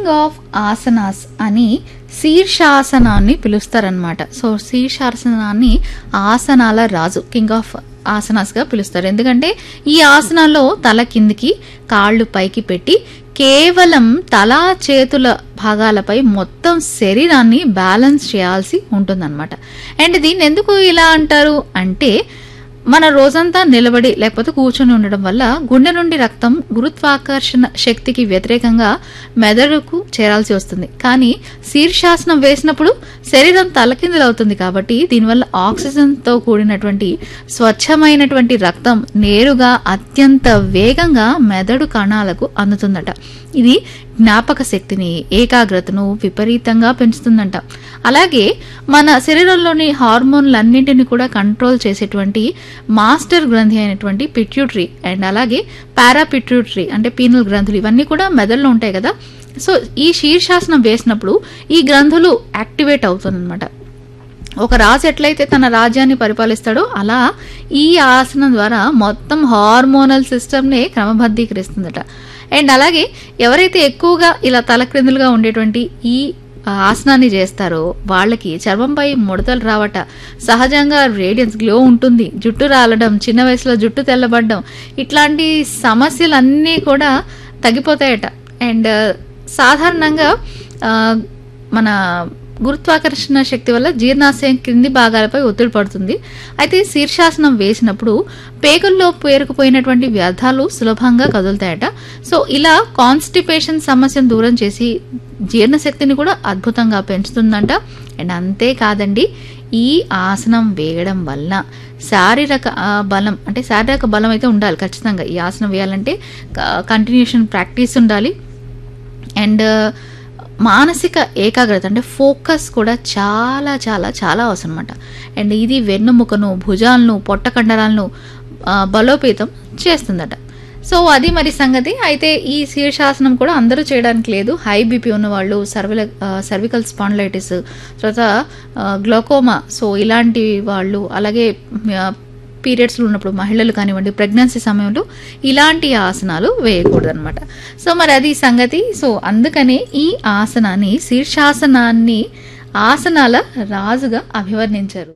king of asanas అని శీర్షాసనాన్ని పిలుస్తారనమాట సో శీర్షాసనాన్ని ఆసనాల రాజు కింగ్ ఆఫ్ ఆసనాస్గా పిలుస్తారు ఎందుకంటే ఈ ఆసనాల్లో తల కిందికి కాళ్ళు పైకి పెట్టి కేవలం తల చేతుల భాగాలపై మొత్తం శరీరాన్ని బ్యాలెన్స్ చేయాల్సి ఉంటుందన్నమాట అండ్ దీన్ని ఎందుకు ఇలా అంటారు అంటే మన రోజంతా నిలబడి లేకపోతే కూర్చొని ఉండడం వల్ల గుండె నుండి రక్తం గురుత్వాకర్షణ శక్తికి వ్యతిరేకంగా మెదడుకు చేరాల్సి వస్తుంది కానీ శీర్షాసనం వేసినప్పుడు శరీరం తలకిందులవుతుంది కాబట్టి దీనివల్ల ఆక్సిజన్తో కూడినటువంటి స్వచ్ఛమైనటువంటి రక్తం నేరుగా అత్యంత వేగంగా మెదడు కణాలకు అందుతుందట ఇది జ్ఞాపక శక్తిని ఏకాగ్రతను విపరీతంగా పెంచుతుందంట అలాగే మన శరీరంలోని హార్మోన్లన్నింటినీ కూడా కంట్రోల్ చేసేటువంటి మాస్టర్ గ్రంథి అయినటువంటి పిట్యూటరీ అండ్ అలాగే పారాపిట్యూటరీ అంటే పీనల్ గ్రంథులు ఇవన్నీ కూడా మెదడులో ఉంటాయి కదా సో ఈ శీర్షాసనం వేసినప్పుడు ఈ గ్రంథులు యాక్టివేట్ అవుతుందన్నమాట ఒక రాజు ఎట్లయితే తన రాజ్యాన్ని పరిపాలిస్తాడో అలా ఈ ఆసనం ద్వారా మొత్తం హార్మోనల్ సిస్టమ్నే క్రమబద్ధీకరిస్తుందట అండ్ అలాగే ఎవరైతే ఎక్కువగా ఇలా తలక్రిందులుగా ఉండేటువంటి ఈ ఆసనాన్ని చేస్తారో వాళ్ళకి చర్మంపై ముడతలు రావట సహజంగా రేడియన్స్ గ్లో ఉంటుంది జుట్టు రాలడం చిన్న వయసులో జుట్టు తెల్లబడడం ఇట్లాంటి సమస్యలన్నీ కూడా తగ్గిపోతాయట అండ్ సాధారణంగా ఆ, మన గురుత్వాకర్షణ శక్తి వల్ల జీర్ణాశయం క్రింది భాగాలపై ఒత్తిడి పడుతుంది అయితే శీర్షాసనం వేసినప్పుడు పేగుల్లో పేరుకుపోయినటువంటి వ్యర్థాలు సులభంగా కదులుతాయట సో ఇలా కాన్స్టిపేషన్ సమస్యను దూరం చేసి జీర్ణశక్తిని కూడా అద్భుతంగా పెంచుతుందంట అండ్ అంతేకాదండి ఈ ఆసనం వేయడం వల్ల శారీరక ఆ, బలం అంటే శారీరక బలం అయితే ఉండాలి ఖచ్చితంగా ఈ ఆసనం వేయాలంటే కంటిన్యూషన్ ప్రాక్టీస్ ఉండాలి అండ్ మానసిక ఏకాగ్రత అంటే ఫోకస్ కూడా చాలా చాలా చాలా అవసరం అనమాట అండ్ ఇది వెన్నుముకను భుజాలను పొట్ట కండరాలను ఆ, బలోపేతం చేస్తుందట సో అది మరి సంగతి అయితే ఈ శీర్షాసనం కూడా అందరూ చేయడానికి లేదు హై బీపీ ఉన్న వాళ్ళు సర్విల సర్వికల్ స్పాండ్లైటిస్ తర్వాత గ్లోకోమా సో ఇలాంటి వాళ్ళు అలాగే పీరియడ్స్లో ఉన్నప్పుడు మహిళలు కానివ్వండి ప్రెగ్నెన్సీ సమయంలో ఇలాంటి ఆసనాలు వేయకూడదన్నమాట సో మరి అది సంగతి సో అందుకనే ఈ ఆసనాన్ని శీర్షాసనాన్ని ఆసనాల రాజుగా అభివర్ణించారు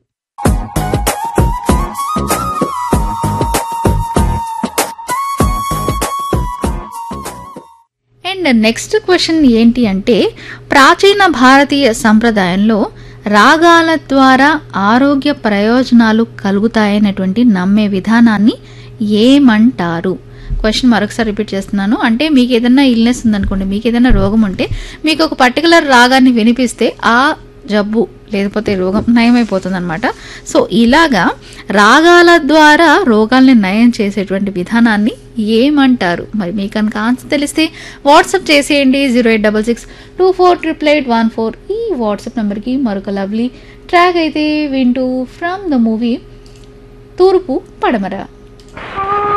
అండ్ నెక్స్ట్ క్వశ్చన్ ఏంటి అంటే ప్రాచీన భారతీయ సంప్రదాయంలో రాగాల ద్వారా ఆరోగ్య ప్రయోజనాలు కలుగుతాయనేటువంటి నమ్మే విధానాన్ని ఏమంటారు క్వశ్చన్ మరొకసారి రిపీట్ చేస్తున్నాను అంటే మీకు ఏదైనా ఇల్నెస్ ఉందనుకోండి మీకు ఏదైనా రోగం ఉంటే మీకు ఒక పర్టికులర్ రాగాన్ని వినిపిస్తే ఆ జబ్బు లేకపోతే రోగం నయమైపోతుంది అనమాట సో ఇలాగా రాగాల ద్వారా రోగాల్ని నయం చేసేటువంటి విధానాన్ని ఏమంటారు మరి మీకు కనుక ఆన్సర్ తెలిస్తే వాట్సాప్ చేసేయండి zero eight double six two four triple eight one four ఈ వాట్సాప్ నెంబర్కి మరొక లవ్లీ ట్రాక్ అయితే వింటూ ఫ్రమ్ ద మూవీ తూర్పు పడమర